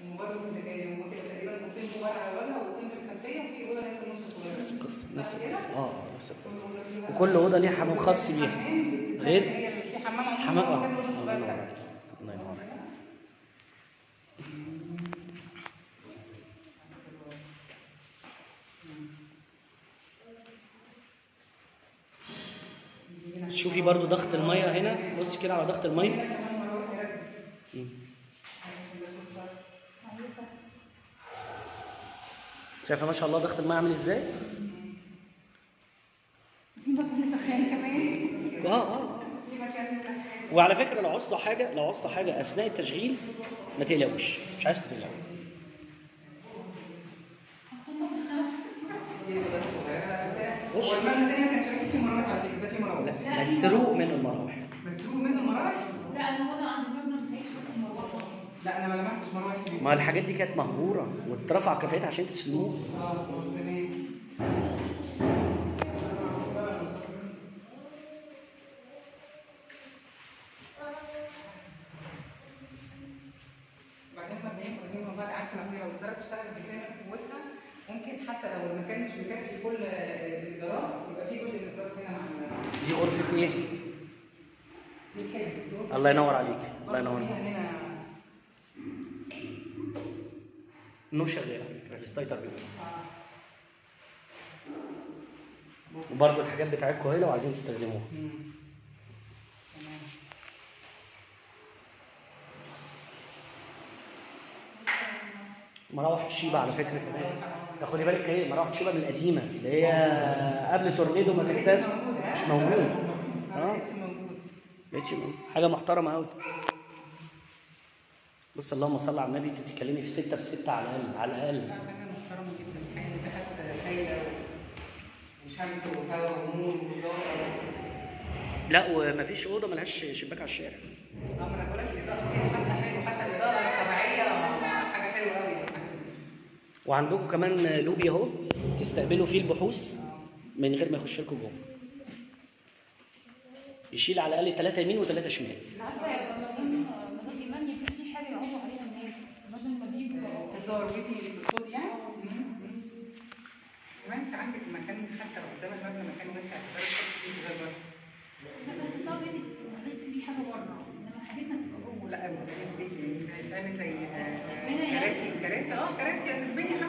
وبرضه ممكن تقريبا اوضتين كبار على الواجهه واوضتين في الخلفيه وفي اوضه اللي هي في النص نفس الصغيره القصه صح نفس كده؟ القصه اه نفس القصه كل أوضة فيها- وكل اوضه ليها حمام خاص بيها حمام باستثناء غير- إن هي اللي في حمام عمومي حمام اه ومكان الأوضة الله الصغير ينور ده. عليك الله ينور عليك دي هنا شوفي برضو ضغط الميه هنا بصي كده على ضغط الميه هنا كمان مراوح يركب. مم. عايزة شايفه ما شاء الله ضغط الميه عامل ازاي في مكان سخان كمان اه اه في مكان سخان وعلى فكره لو عوزتوا حاجه لو عوزتوا حاجه اثناء التشغيل ما تقلقوش مش عايزكم تقلقوا دي الأوضة الصغيرة بس وش؟ هو المبنى التاني ما كانش راكب فيه مراوح على فكرة ده فيه مراوح لا مسروق من المراوح مسروق منه مراوح لا انا وانا عند المبنى ما فيش مروحه لا انا ما لمحتش مراوح هناك ما الحاجات دي كانت مهجوره وتترفع كفاءتها عشان تسلموه اه تمام وبعدين مبدئيا مبدئيا والله عارفه لو هي لو الاداره تشتغل بكامل قوتها ممكن حتى لو المكان مش مكفي كل الادارات يبقى في جزء من الادارات هنا مع ال- دي غرفه ايه دي الحجز دي غرفة الله ينور عليك الله برضه ينور فيها هنا النور شغال على فكره الستايتر بيقول آه، وبرضه الحاجات بتاعتكم اهي لو عايزين تستخدموها مم. تمام مراوح شيبه على فكره كمان ده خدي بالك ايه مراوح شيبه من القديمه اللي هي قبل تورنيدو ما تكتسب مش موجود اه اه مش موجود بقتش موجود. حاجه محترمه قوي بص اللهم صل على النبي انت بتتكلمي في 6 في 6 على الاقل على الاقل لا حاجه محترمه جدا حاجه مساحات هايله وشمس وهواء ونور واضاءه لا ومفيش اوضه ملهاش شباك على الشارع اه ما انا بقول لك الاضاءه فيها حتى حلو حتى الاضاءه الطبيعيه حاجه حلوه قوي وعندكم كمان لوبي اهو تستقبلوا فيه البحوث من غير ما يخش لكم جوه يشيل على الاقل ثلاثه يمين وثلاثه شمال عارفه يا مدام مدام ايمان يكون في حاجه يعوضوا عليها الناس بدل ما بيجوا تظهر ويدي بالصوت يعني كمان انت عندك مكان حتى لو قدام المبنى مكان واسع تقدر تحط فيه غير بره لا بس صعب انك تسيبي حاجه بره انما حاجتنا تبقى جوه لا متعب جدا هتعمل زي آه، كراسي كراسي اه كراسي هتتبني